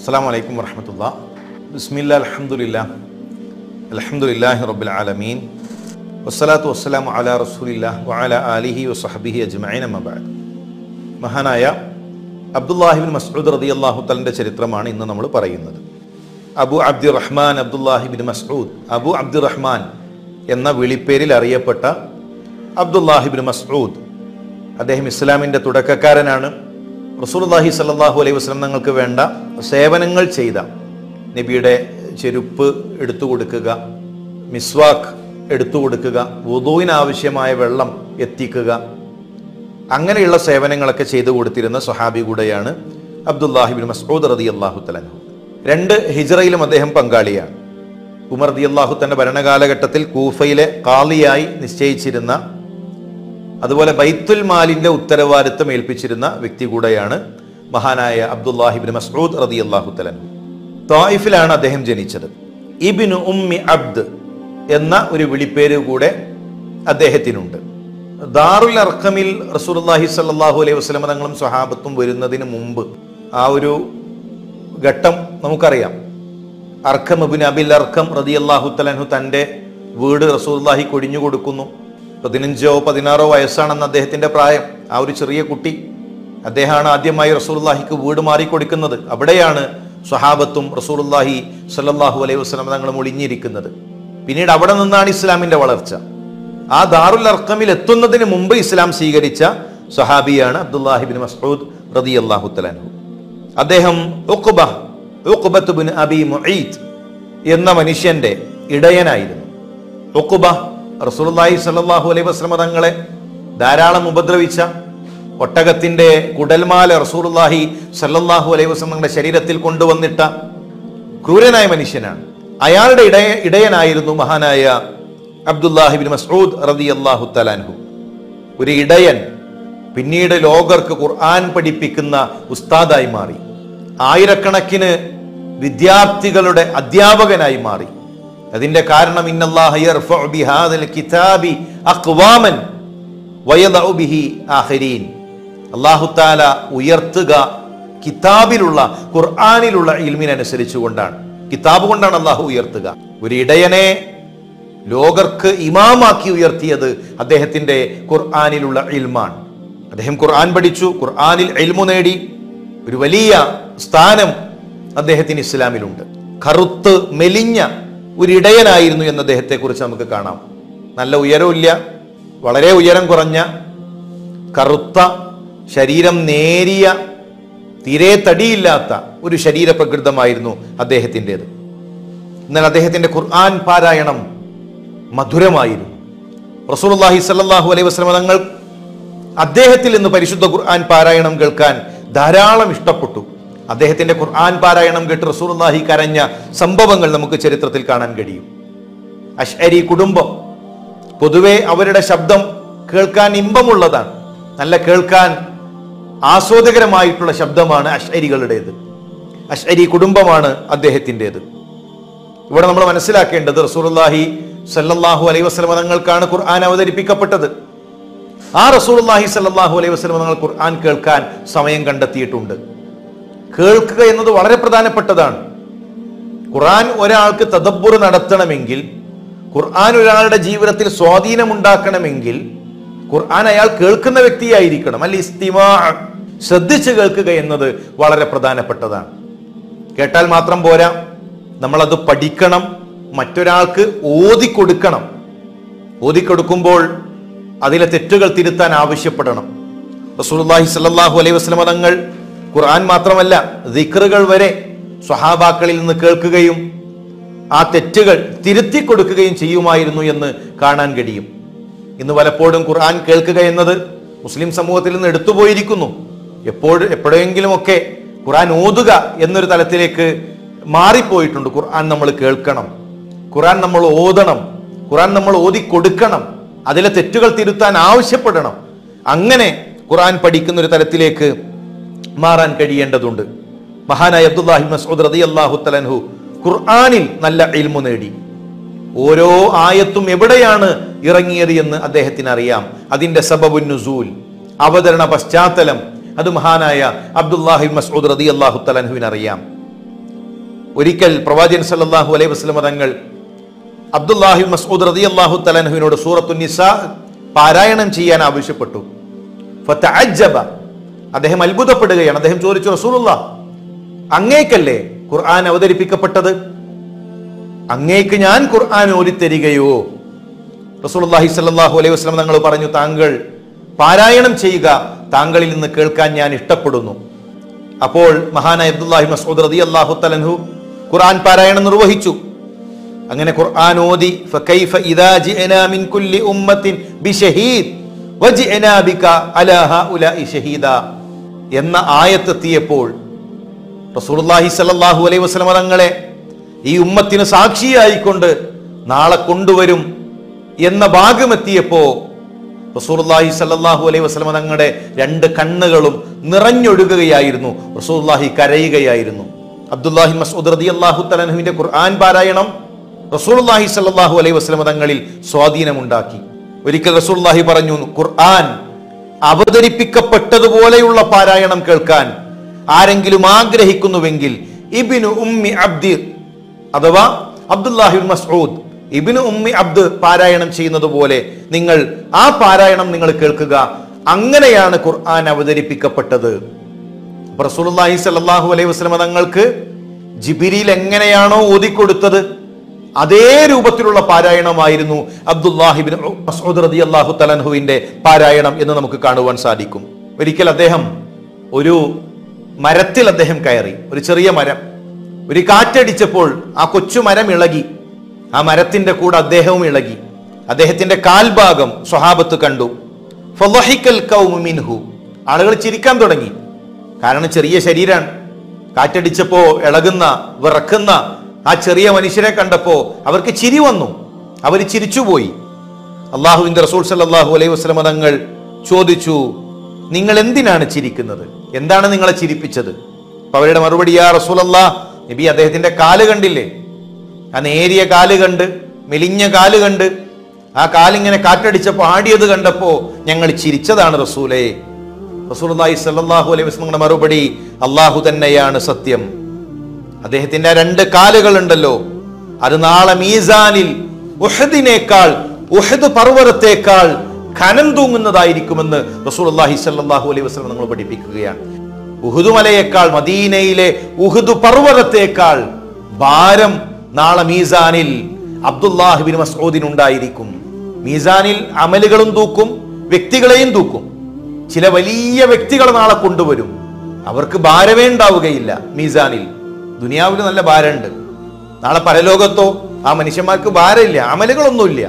അസ്സാം വലൈക്കും വർഹമത്തുള്ള ബിസ്മില്ല അലഹമുല്ല അലഹമുല്ലാഹി റബ്ബിൽ ആലമീൻ വസ്സലാത്തു വസ്സലാം അല റസൂലില്ല വഅല ആലിഹി വസഹബിഹി അജ്മഈൻ അമ്മബാദ് മഹാനായ അബ്ദുല്ലാഹിബിൻ മസ്ഊദ് റതി അള്ളാഹു തലിൻ്റെ ചരിത്രമാണ് ഇന്ന് നമ്മൾ പറയുന്നത് അബു അബ്ദുറഹ്മാൻ അബ്ദുല്ലാഹിബിൻ മസ്ഊദ് അബു അബ്ദുറഹ്മാൻ എന്ന വിളിപ്പേരിൽ അറിയപ്പെട്ട അബ്ദുല്ലാഹിബിൻ മസ്ഊദ് അദ്ദേഹം ഇസ്ലാമിൻ്റെ തുടക്കക്കാരനാണ് റസൂലുള്ളാഹി സല്ലല്ലാഹു അലൈഹി വസല്ലം തങ്ങൾക്ക് വേണ്ട സേവനങ്ങൾ ചെയ്ത നബിയുടെ ചെരുപ്പ് എടുത്തു കൊടുക്കുക മിസ്വാക്ക് എടുത്തു കൊടുക്കുക വുദൂവിന് ആവശ്യമായ വെള്ളം എത്തിക്കുക അങ്ങനെയുള്ള സേവനങ്ങളൊക്കെ ചെയ്തു കൊടുത്തിരുന്ന സ്വഹാബി കൂടെയാണ് അബ്ദുല്ലാഹിബിൻ മസ്ഊദ് റതി അള്ളാഹു തലൻഹു രണ്ട് ഹിജ്റയിലും അദ്ദേഹം പങ്കാളിയാണ് ഉമർ റതി അള്ളാഹു തന്റെ ഭരണകാലഘട്ടത്തിൽ കൂഫയിലെ കാളിയായി നിശ്ചയിച്ചിരുന്ന അതുപോലെ ബൈത്തുൽ മാലിന്റെ ഉത്തരവാദിത്തം ഏൽപ്പിച്ചിരുന്ന വ്യക്തി കൂടെയാണ് മഹാനായ അബ്ദുല്ലാഹിബിൻ മസ്ഊദ് റതി അള്ളാഹു തലൻഹു തായിഫിലാണ് അദ്ദേഹം ജനിച്ചത് ഇബിനു ഉമ്മി അബ്ദ് എന്ന ഒരു വിളിപ്പേര് കൂടെ അദ്ദേഹത്തിനുണ്ട് ദാറുൽ അർഖമിൽ റസൂലുള്ളാഹി സ്വല്ലല്ലാഹു അലൈഹി വസല്ലം തങ്ങളും സ്വഹാബത്തും വരുന്നതിന് മുമ്പ് ആ ഒരു ഘട്ടം നമുക്കറിയാം അർഖം അബിൻ അബിൽ അർഖം റളിയല്ലാഹു തലൻഹു തൻ്റെ വീട് റസൂലുള്ളാഹി കൊടിഞ്ഞു കൊടുക്കുന്നു പതിനഞ്ചോ പതിനാറോ വയസ്സാണെന്ന് അദ്ദേഹത്തിന്റെ പ്രായം ആ ഒരു ചെറിയ കുട്ടി അദ്ദേഹമാണ് ആദ്യമായി റസൂലുള്ളാഹിക്ക് വീട് മാറിക്കൊടുക്കുന്നത് അവിടെയാണ് സ്വഹാബത്തും റസൂലുള്ളാഹി സ്വല്ലല്ലാഹു അലൈഹി വസല്ലം തങ്ങളും ഒളിഞ്ഞിരിക്കുന്നത് പിന്നീട് അവിടെ നിന്നാണ് ഇസ്ലാമിന്റെ വളർച്ച ആ ദാറുൽ അർക്കമിൽ എത്തുന്നതിന് മുമ്പ് ഇസ്ലാം സ്വീകരിച്ച സഹാബിയാണ് അബ്ദുല്ലാഹിബിൻ മസ്ഊദ് റതി അള്ളാഹു തലാൻഹു അദ്ദേഹം ഉഖ്ബ ഉഖ്ബത്ത് ബിൻ അബി മുഈദ് എന്ന മനുഷ്യന്റെ ഇടയനായിരുന്നു ഉഖ്ബ റസൂലുള്ളാഹി സ്വല്ലല്ലാഹു അലൈഹി വസല്ലം തങ്ങളെ ധാരാളം ഉപദ്രവിച്ച ഒട്ടകത്തിന്റെ കുടൽമാല റസൂലുള്ളാഹി സല്ലല്ലാഹു അലൈഹി വസല്ലം തങ്ങളുടെ ശരീരത്തിൽ കൊണ്ടുവന്നിട്ട ക്രൂരനായ മനുഷ്യനാണ് അയാളുടെ ഇടയ ഇടയനായിരുന്നു മഹാനായ അബ്ദുല്ലാഹിബിൻ മസ്ഊദ് റതി അള്ളാഹു തലാൻഹു ഒരു ഇടയൻ പിന്നീട് ലോകർക്ക് ഖുർആൻ പഠിപ്പിക്കുന്ന ഉസ്താദായി മാറി ആയിരക്കണക്കിന് വിദ്യാർത്ഥികളുടെ അധ്യാപകനായി മാറി അതിന്റെ കാരണം ഇന്നല്ലാഹ യർഫഉ ബിഹാദൽ കിതാബി അഖ്വാമൻ വയദഉ ബിഹി ആഖിരീൻ അല്ലാഹു തആല ഉയർത്തുക കിതാബിലുള്ള ഖുർആനിലുള്ള ഇൽമിനനുസരിച്ച് കൊണ്ടാണ് കിതാബ് കൊണ്ടാണ് അള്ളാഹു ഉയർത്തുക ഒരു ഇടയനെ ലോകർക്ക് ഇമാമാക്കി ഉയർത്തിയത് അദ്ദേഹത്തിന്റെ ഖുർആാനിലുള്ള ഇൽമാണ് അദ്ദേഹം ഖുർആൻ പഠിച്ചു ഖുർആാനിൽ എൽമു നേടി ഒരു വലിയ സ്ഥാനം അദ്ദേഹത്തിന് ഇസ്ലാമിലുണ്ട് കറുത്ത് മെലിഞ്ഞ ഒരു ഇടയനായിരുന്നു എന്ന് അദ്ദേഹത്തെ കുറിച്ച് നമുക്ക് കാണാം നല്ല ഉയരമില്ല വളരെ ഉയരം കുറഞ്ഞ കറുത്ത ശരീരം നേരിയ തീരെ തടിയില്ലാത്ത ഒരു ശരീരപ്രകൃതമായിരുന്നു അദ്ദേഹത്തിൻ്റെത് എന്നാൽ അദ്ദേഹത്തിന്റെ ഖുർആൻ പാരായണം മധുരമായിരുന്നു റസൂലുള്ളാഹി സ്വല്ലല്ലാഹു അലൈഹി വസല്ലം തങ്ങൾ അദ്ദേഹത്തിൽ നിന്ന് പരിശുദ്ധ ഖുർആൻ പാരായണം കേൾക്കാൻ ധാരാളം ഇഷ്ടപ്പെട്ടു അദ്ദേഹത്തിന്റെ ഖുർആൻ പാരായണം കേട്ട് റസൂലുള്ളാഹി കരഞ്ഞ സംഭവങ്ങൾ നമുക്ക് ചരിത്രത്തിൽ കാണാൻ കഴിയും അഷ്അരി കുടുംബം പൊതുവെ അവരുടെ ശബ്ദം കേൾക്കാൻ ഇമ്പമുള്ളതാണ് നല്ല കേൾക്കാൻ ആസ്വാദകരമായിട്ടുള്ള ശബ്ദമാണ് അഷ്അരികളുടേത് അഷ്അരി കുടുംബമാണ് അദ്ദേഹത്തിൻ്റെത് ഇവിടെ നമ്മൾ മനസ്സിലാക്കേണ്ടത് റസൂലുള്ളാഹി സല്ലല്ലാഹു അലൈഹി വസല്ലം തങ്ങൾക്കാണ് ഖുർആൻ അവതരിപ്പിക്കപ്പെട്ടത് ആ റസൂലുള്ളാഹി സല്ലല്ലാഹു അലൈഹി വസല്ലം തങ്ങൾ ഖുർആൻ കേൾക്കാൻ സമയം കണ്ടെത്തിയിട്ടുണ്ട് കേൾക്കുക എന്നത് വളരെ പ്രധാനപ്പെട്ടതാണ് ഖുർആൻ ഒരാൾക്ക് തദബ്ബുർ നടത്തണമെങ്കിൽ ഖുർആൻ ഒരാളുടെ ജീവിതത്തിൽ സ്വാധീനമുണ്ടാക്കണമെങ്കിൽ ഖുർആൻ അയാൾ കേൾക്കുന്ന വ്യക്തിയായിരിക്കണം അല്ല ഇസ്തിമാ ശ്രദ്ധിച്ച് കേൾക്കുക എന്നത് വളരെ പ്രധാനപ്പെട്ടതാണ് കേട്ടാൽ മാത്രം പോരാ നമ്മളത് പഠിക്കണം മറ്റൊരാൾക്ക് ഓതിക്കൊടുക്കണം ഓതിക്കൊടുക്കുമ്പോൾ അതിലെ തെറ്റുകൾ തിരുത്താൻ ആവശ്യപ്പെടണം റസൂലുള്ളാഹി സ്വല്ലല്ലാഹു അലൈഹി വസല്ലം തങ്ങൾ ഖുർആൻ മാത്രമല്ല ദിക്റുകൾ വരെ സ്വഹാബാക്കളിൽ നിന്ന് കേൾക്കുകയും ആ തെറ്റുകൾ തിരുത്തി കൊടുക്കുകയും ചെയ്യുമായിരുന്നു എന്ന് കാണാൻ കഴിയും ഇന്ന് പലപ്പോഴും ഖുർആൻ കേൾക്കുക എന്നത് മുസ്ലിം സമൂഹത്തിൽ നിന്ന് എടുത്തുപോയിരിക്കുന്നു എപ്പോഴും എപ്പോഴെങ്കിലുമൊക്കെ ഖുർആൻ ഓതുക എന്നൊരു തലത്തിലേക്ക് മാറിപ്പോയിട്ടുണ്ട് ഖുർആൻ നമ്മൾ കേൾക്കണം ഖുർആൻ നമ്മൾ ഓതണം ഖുർആൻ നമ്മൾ ഓതി കൊടുക്കണം അതിലെ തെറ്റുകൾ തിരുത്താൻ ആവശ്യപ്പെടണം അങ്ങനെ ഖുർആൻ പഠിക്കുന്ന ഒരു തലത്തിലേക്ക് മാറാൻ കഴിയേണ്ടതുണ്ട് മഹാനായ അബ്ദുല്ലാഹി മസ്ഊദ് റളിയല്ലാഹു തലൻഹു ഖുർആനിൽ നല്ല ഇൽമു നേടി ഓരോ ആയത്തും എവിടെയാണ് ഇറങ്ങിയത് എന്ന് അദ്ദേഹത്തിന് അറിയാം അതിന്റെ സബബുൻ നുസൂൽ അവതരണ പശ്ചാത്തലം അത് മഹാനായ അബ്ദുല്ലാഹി മസ്ഊദ് റതി അള്ളാഹു തലൻഹുവിന് അറിയാം ഒരിക്കൽ പ്രവാചകൻ സല്ലല്ലാഹു അലൈഹി വസല്ലം തങ്ങൾ അബ്ദുല്ലാഹി മസ്ഊദ് റളിയല്ലാഹു തലൻഹുവിനോട് സൂറത്തു നിസാ പാരായണം ചെയ്യാൻ ആവശ്യപ്പെട്ടു ഫതഅജ്ജബ അദ്ദേഹം അത്ഭുതപ്പെടുകയാണ് അദ്ദേഹം ചോദിച്ചു റസൂലുള്ള അങ്ങേക്കല്ലേ ഖുർആൻ അവതരിപ്പിക്കപ്പെട്ടത് അങ്ങേക്ക് ഞാൻ ഖുർആൻ ഓരിത്തരികയോ റസൂലുള്ളാഹി സ്വല്ലല്ലാഹു അലൈഹി വസല്ലം തങ്ങൾ പറഞ്ഞു താങ്കൾ പാരായണം ചെയ്യുക താങ്കളിൽ നിന്ന് കേൾക്കാൻ ഞാൻ ഇഷ്ടപ്പെടുന്നു അപ്പോൾ മഹാനായ അബ്ദുല്ലാഹി മസ്ഊദ് റളിയല്ലാഹു തലൻഹു ഖുർആൻ പാരായണം നിർവഹിച്ചു അങ്ങനെ ഖുർആൻ ഓതി ഫകൈഫ ഇദാ ജിഅനാ മിൻ കുല്ലി ഉമ്മത്തിൻ ബിശഹീദ് വജിഅനാ ബിക അലാ ഹഉലാഇ ഷഹീദ എന്ന ആയത്തെത്തിയപ്പോൾ റസൂലുള്ളാഹി സ്വല്ലല്ലാഹു അലൈഹി വസല്ലം തങ്ങളെ ഈ ഉമ്മത്തിന് സാക്ഷിയായിക്കൊണ്ട് നാളെ കൊണ്ടുവരും എന്ന ഭാഗമെത്തിയപ്പോ റസൂലുള്ളാഹി സ്വല്ലല്ലാഹു അലൈഹി വസല്ലം തങ്ങളുടെ രണ്ട് കണ്ണുകളും നിറഞ്ഞൊഴുകുകയായിരുന്നു റസൂലുള്ളാഹി കരയുകയായിരുന്നു അബ്ദുല്ലാഹി മസ്ഊദ് റളിയല്ലാഹു തആലഹുവിന്റെ ഖുർആൻ പാരായണം റസൂലുള്ളാഹി സ്വല്ലല്ലാഹു അലൈഹി വസല്ലം തങ്ങളിൽ സ്വാധീനമുണ്ടാക്കി ഒരിക്കൽ റസൂലുള്ളാഹി പറഞ്ഞു ഖുർആൻ അവതരിപ്പിക്കപ്പെട്ടതുപോലെയുള്ള പാരായണം കേൾക്കാൻ ആരെങ്കിലും ആഗ്രഹിക്കുന്നുവെങ്കിൽ ഇബിനു ഉമ്മി അബ്ദി അഥവാ അബ്ദുല്ലാഹിബിൻ മസ്ഊദ് ഇബിനു ഉമ്മി അബ്ദ് പാരായണം ചെയ്യുന്നത് പോലെ നിങ്ങൾ ആ പാരായണം നിങ്ങൾ കേൾക്കുക അങ്ങനെയാണ് ഖുർആൻ അവതരിപ്പിക്കപ്പെട്ടത് അപ്പൊ റസൂലുള്ളാഹി സ്വല്ലല്ലാഹു അലൈഹി വസല്ലം തങ്ങൾക്ക് ജിബിരിയിൽ എങ്ങനെയാണോ ഓതിക്കൊടുത്തത് അതേ രൂപത്തിലുള്ള പാരായണമായിരുന്നു അബ്ദുല്ലാഹിബിൻ മസ്ഊദ് റളിയല്ലാഹു തലൻഹുവിന്റെ പാരായണം എന്ന് നമുക്ക് കാണുവാൻ സാധിക്കും ഒരിക്കൽ അദ്ദേഹം ഒരു മരത്തിൽ അദ്ദേഹം കയറി ഒരു ചെറിയ മരം ഒരു കാറ്റടിച്ചപ്പോൾ ആ കൊച്ചു മരം ഇളകി ആ മരത്തിന്റെ കൂടെ അദ്ദേഹവും ഇളകി അദ്ദേഹത്തിന്റെ കാൽഭാഗം സ്വഹാബത്ത് കണ്ടു ഫളഹിക്കൽ ഖൗമു മിൻഹു ആളുകൾ ചിരിക്കാൻ തുടങ്ങി കാരണം ചെറിയ ശരീരമാണ് കാറ്റടിച്ചപ്പോ ഇളകുന്ന വിറക്കുന്ന ആ ചെറിയ മനുഷ്യരെ കണ്ടപ്പോ അവർക്ക് ചിരി വന്നു അവർ ചിരിച്ചുപോയി അള്ളാഹുവിന്റെ റസൂൽ സല്ലല്ലാഹു അലൈഹി വസല്ലമ തങ്ങൾ ചോദിച്ചു നിങ്ങൾ എന്തിനാണ് ചിരിക്കുന്നത് എന്താണ് നിങ്ങളെ ചിരിപ്പിച്ചത് അപ്പൊ അവരുടെ മറുപടി യാ റസൂലല്ലാ നബി അദ്ദേഹത്തിന്റെ കാല് കണ്ടില്ലേ ആ നേരിയ കാല് കണ്ട് മെലിഞ്ഞ കാല് കണ്ട് ആ കാലിങ്ങനെ കാറ്റടിച്ചപ്പോ ആടിയത് കണ്ടപ്പോ ഞങ്ങൾ ചിരിച്ചതാണ് റസൂലേ റസൂലുള്ളാഹി സ്വല്ലല്ലാഹു അലൈഹി വസല്ലമയുടെ മറുപടി അള്ളാഹു തന്നെയാണ് സത്യം അദ്ദേഹത്തിന്റെ ആ രണ്ട് കാലുകൾ ഉണ്ടല്ലോ അത് നാളെ മീസാനിൽ ഉഹദിനേക്കാൾ ഉഹദ് പർവ്വതത്തേക്കാൾ ഖനം തൂങ്ങുന്നതായിരിക്കുമെന്ന് റസൂലുള്ളാഹി സ്വല്ലല്ലാഹു അലൈഹി വസല്ലം നമ്മൾ പഠിപ്പിക്കുകയാണ് ഉഹുദ് മലയേക്കാൾ മദീനയിലെ ഉഹുദ് പർവ്വതത്തേക്കാൾ ഭാരം നാളെ മീസാനിൽ അബ്ദുല്ലാഹിബിൻ മസ്ഊദിനുണ്ടായിരിക്കും മീസാനിൽ അമലുകളും തൂക്കും വ്യക്തികളെയും തൂക്കും ചില വലിയ വ്യക്തികളെ നാളെ കൊണ്ടുവരും അവർക്ക് ഭാരമേ ഉണ്ടാവുകയില്ല മീസാനിൽ ദുനിയാവിൽ നല്ല ഭാരമുണ്ട് നാളെ പരലോകത്തോ ആ മനുഷ്യന്മാർക്ക് ഭാരമില്ല അമലുകളൊന്നുമില്ല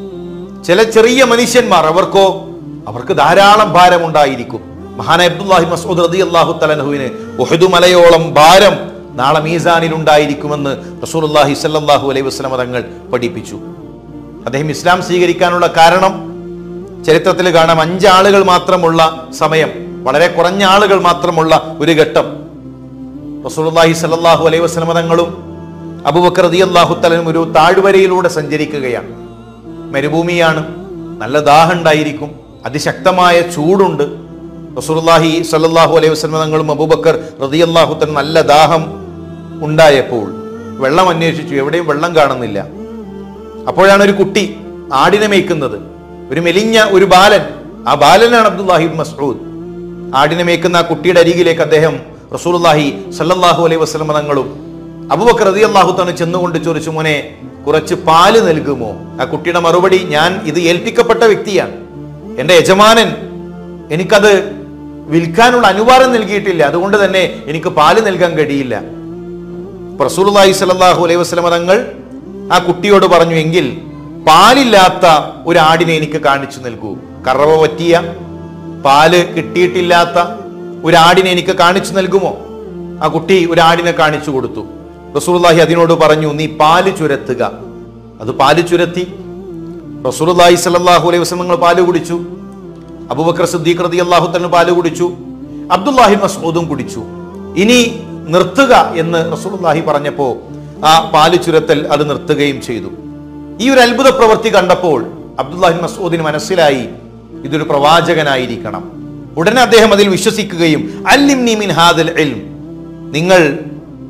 ചില ചെറിയ മനുഷ്യന്മാർ അവർക്കോ അവർക്ക് ധാരാളം ഭാരമുണ്ടായിരിക്കും മഹാന അബ്ദുല്ലാഹി മസൂദ് റതി അള്ളാഹു തലനഹുവിന് ഒഹദു മലയോളം ഭാരം നാളെ മീസാനിൽ ഉണ്ടായിരിക്കുമെന്ന് റസൂലുള്ളാഹി സല്ലല്ലാഹു അലൈഹി വസല്ലമ തങ്ങൾ പഠിപ്പിച്ചു അദ്ദേഹം ഇസ്ലാം സ്വീകരിക്കാനുള്ള കാരണം ചരിത്രത്തിൽ കാണാം അഞ്ചാളുകൾ മാത്രമുള്ള സമയം വളരെ കുറഞ്ഞ ആളുകൾ മാത്രമുള്ള ഒരു ഘട്ടം റസൂലുള്ളാഹി സല്ലല്ലാഹു അലൈഹി വസല്ലമ തങ്ങളും അബൂബക്കർ റളിയല്ലാഹു തആലയും ഒരു താഴ്വരയിലൂടെ സഞ്ചരിക്കുകയാണ് മരുഭൂമിയാണ് നല്ല ദാഹം ഉണ്ടായിരിക്കും അതിശക്തമായ ചൂടുണ്ട് റസൂലുള്ളാഹി സല്ലല്ലാഹു അലൈഹി വസല്ലമ തങ്ങളും അബൂബക്കർ റളിയല്ലാഹു തആല നല്ല ദാഹം ഉണ്ടായപ്പോൾ വെള്ളം അന്വേഷിച്ചു എവിടെയും വെള്ളം കാണുന്നില്ല അപ്പോഴാണ് ഒരു കുട്ടി ആടിനെ മേയ്ക്കുന്നത് ഒരു മെലിഞ്ഞ ഒരു ബാലൻ ആ ബാലനാണ് അബ്ദുല്ലാഹിബ് മസ്ഊദ് ആടിനെ മേയ്ക്കുന്ന ആ കുട്ടിയുടെ അരികിലേക്ക് അദ്ദേഹം റസൂലുള്ളാഹി സല്ലല്ലാഹു അലൈഹി വസല്ലം തങ്ങളും അബൂബക്കർ റളിയല്ലാഹു തആല ചെന്നുകൊണ്ട് ചോദിച്ചു മോനെ കുറച്ച് പാല് നൽകുമോ ആ കുട്ടിയുടെ മറുപടി ഞാൻ ഇത് ഏൽപ്പിക്കപ്പെട്ട വ്യക്തിയാണ് എൻ്റെ യജമാനൻ എനിക്കത് വിൽക്കാനുള്ള അനുവാദം നൽകിയിട്ടില്ല അതുകൊണ്ട് തന്നെ എനിക്ക് പാല് നൽകാൻ കഴിയില്ല അപ്പൊ റസൂലുള്ളാഹി സ്വല്ലല്ലാഹു അലൈഹി വസല്ലമ തങ്ങൾ ആ കുട്ടിയോട് പറഞ്ഞു എങ്കിൽ പാലില്ലാത്ത ഒരു ആടിനെ എനിക്ക് കാണിച്ചു നൽകൂ കറവ പറ്റിയ പാല് കിട്ടിയിട്ടില്ലാത്ത ഒരു ആടിനെ എനിക്ക് കാണിച്ചു നൽകുമോ ആ കുട്ടി ഒരു ആടിനെ കാണിച്ചു കൊടുത്തു റസൂലുള്ളാഹി അതിനോട് പറഞ്ഞു നീ പാല് ചുരത്തുക അത് പാല് ചുരത്തി റസൂലുള്ളാഹി സ്വല്ലല്ലാഹു അലൈഹി വസല്ലം തങ്ങൾ പാല് കുടിച്ചു അബൂബക്കർ സിദ്ദീഖ് റളിയല്ലാഹു തആല പാല് കുടിച്ചു അബ്ദുല്ലാഹി മസ്ഊദും കുടിച്ചു ഇനി നിർത്തുക എന്ന് റസൂലുള്ളാഹി പറഞ്ഞപ്പോൾ ആ പാല് ചുരത്തൽ അത് നിർത്തുകയും ചെയ്തു ഈ ഒരു അത്ഭുത പ്രവൃത്തി കണ്ടപ്പോൾ അബ്ദുല്ലാഹി മസ്ഊദിന് മനസ്സിലായി ഇതൊരു പ്രവാചകനായിരിക്കണം ഉടനെ അദ്ദേഹം അതിൽ വിശ്വസിക്കുകയും അല്ലിംനി മിൻ ഹാദൽ ഇൽം നിങ്ങൾ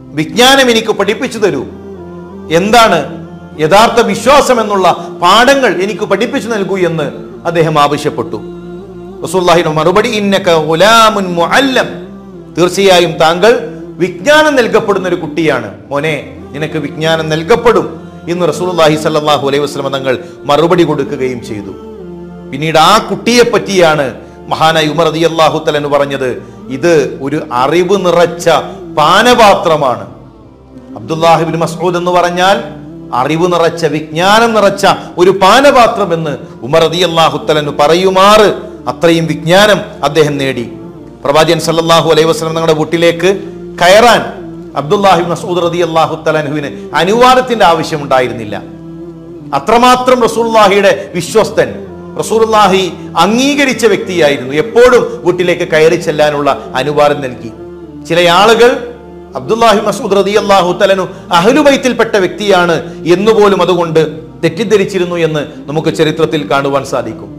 വിജ്ഞാനം എനിക്ക് പഠിപ്പിച്ചു തരൂ എന്താണ് യഥാർത്ഥ വിശ്വാസം എന്നുള്ള പാഠങ്ങൾ എനിക്ക് പഠിപ്പിച്ചു നൽകൂ എന്ന് അദ്ദേഹം ആവശ്യപ്പെട്ടു റസൂലുള്ളാഹിയുടെ മറുപടി ഇന്നക ഗുലാമുൻ മുഅല്ലം തീർച്ചയായും താങ്കൾ വിജ്ഞാനം നൽകപ്പെടുന്ന ഒരു കുട്ടിയാണ് മോനെ നിനക്ക് വിജ്ഞാനം നൽകപ്പെടും എന്ന് റസൂലുള്ളാഹി സ്വല്ലല്ലാഹു അലൈഹി വസല്ലം തങ്ങൾ മറുപടി കൊടുക്കുകയും ചെയ്തു പിന്നീട് ആ കുട്ടിയെ പറ്റിയാണ് മഹാനായ ഉമർ റളിയല്ലാഹു തആല എന്ന് പറഞ്ഞത് ഇത് ഒരു അറിവ് നിറച്ച പാനപാത്രമാണ് അബ്ദുല്ലാഹിബിൻ മസ്ഊദ് എന്ന് പറഞ്ഞാൽ അറിവ് നിറച്ച വിജ്ഞാനം നിറച്ച ഒരു പാനപാത്രം എന്ന് ഉമർ റതി അള്ളാഹുത്തലന് പറയുമാറ് അത്രയും വിജ്ഞാനം അദ്ദേഹം നേടി പ്രവാചകൻ സല്ലല്ലാഹു അലൈഹി വസല്ലം തങ്ങളുടെ വീട്ടിലേക്ക് കയറാൻ അബ്ദുല്ലാഹി മസൂദ് റതി അള്ളാഹുത്തലനുവിന് അനുവാദത്തിന്റെ ആവശ്യമുണ്ടായിരുന്നില്ല അത്രമാത്രം റസൂലുള്ളാഹിയുടെ വിശ്വസ്തൻ റസൂലുള്ളാഹി അംഗീകരിച്ച വ്യക്തിയായിരുന്നു എപ്പോഴും വീട്ടിലേക്ക് കയറി ചെല്ലാനുള്ള അനുവാദം നൽകി ചില ആളുകൾ അബ്ദുല്ലാഹി മസൂദ് റതി അള്ളാഹു തലനു അഹലുബൈത്തിൽപ്പെട്ട വ്യക്തിയാണ് എന്നുപോലും അതുകൊണ്ട് തെറ്റിദ്ധരിച്ചിരുന്നു എന്ന് നമുക്ക് ചരിത്രത്തിൽ കാണുവാൻ സാധിക്കും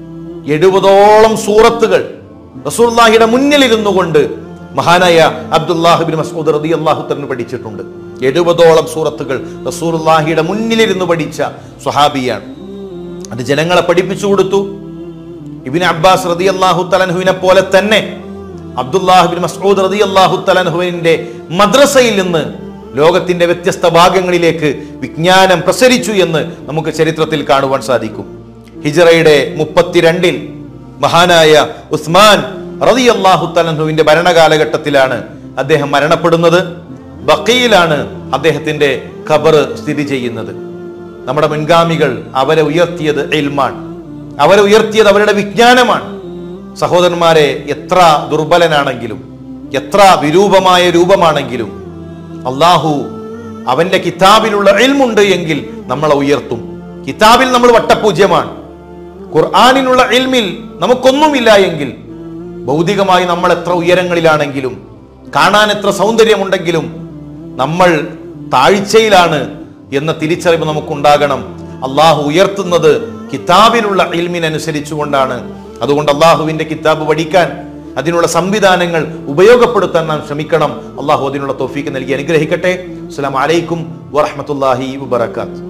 എഴുപതോളം സൂറത്തുകൾ റസൂല്ലാഹിയുടെ മുന്നിലിരുന്നു കൊണ്ട് മഹാനായ അബ്ദുല്ലാഹിബിൻ മസൂദ് റതി അള്ളാഹു തലന് പഠിച്ചിട്ടുണ്ട് എഴുപതോളം സൂറത്തുകൾ റസൂലുള്ളാഹിയുടെ മുന്നിലിരുന്ന് പഠിച്ച സ്വഹാബിയാണ് അത് ജനങ്ങളെ പഠിപ്പിച്ചു കൊടുത്തു ഇബിൻ അബ്ബാസ് റതി അള്ളാഹു തലൻഹുവിനെ പോലെ തന്നെ അബ്ദുല്ലാഹിബിൻ മസ്ഊദ് റതി അള്ളാഹു തലൻഹുവിന്റെ മദ്രസയിൽ നിന്ന് ലോകത്തിന്റെ വ്യത്യസ്ത ഭാഗങ്ങളിലേക്ക് വിജ്ഞാനം പ്രസരിച്ചു എന്ന് നമുക്ക് ചരിത്രത്തിൽ കാണുവാൻ സാധിക്കും ഹിജറയുടെ മുപ്പത്തിരണ്ടിൽ മഹാനായ ഉസ്മാൻ റതി അള്ളാഹു തലൻഹുവിന്റെ ഭരണകാലഘട്ടത്തിലാണ് അദ്ദേഹം മരണപ്പെടുന്നത് ബക്കയിലാണ് അദ്ദേഹത്തിന്റെ ഖബർ സ്ഥിതി ചെയ്യുന്നത് നമ്മുടെ മുൻഗാമികൾ അവരെ ഉയർത്തിയത് ഇൽമാൻ അവരെ ഉയർത്തിയത് അവരുടെ വിജ്ഞാനമാണ് സഹോദരന്മാരെ എത്ര ദുർബലനാണെങ്കിലും എത്ര വിരൂപമായ രൂപമാണെങ്കിലും അള്ളാഹു അവന്റെ കിതാബിലുള്ള ഇൽമുണ്ട് എങ്കിൽ നമ്മളെ ഉയർത്തും കിതാബിൽ നമ്മൾ വട്ടപൂജ്യമാണ് ഖുർആാനിനുള്ള ഇൽമിൽ നമുക്കൊന്നുമില്ല എങ്കിൽ ഭൗതികമായി നമ്മൾ എത്ര ഉയരങ്ങളിലാണെങ്കിലും കാണാൻ എത്ര സൗന്ദര്യമുണ്ടെങ്കിലും നമ്മൾ താഴ്ചയിലാണ് എന്ന തിരിച്ചറിവ് നമുക്കുണ്ടാകണം അള്ളാഹു ഉയർത്തുന്നത് കിതാബിലുള്ള ഇൽമിനനുസരിച്ചുകൊണ്ടാണ് അതുകൊണ്ട് അള്ളാഹുവിന്റെ കിതാബ് പഠിക്കാൻ അതിനുള്ള സംവിധാനങ്ങൾ ഉപയോഗപ്പെടുത്താൻ നാം ശ്രമിക്കണം അള്ളാഹു അതിനുള്ള തോഫീക്ക് നൽകി അനുഗ്രഹിക്കട്ടെ അസ്സലാമു അലൈക്കും വറഹ്മത്തുള്ളാഹി വബറകാത്ത്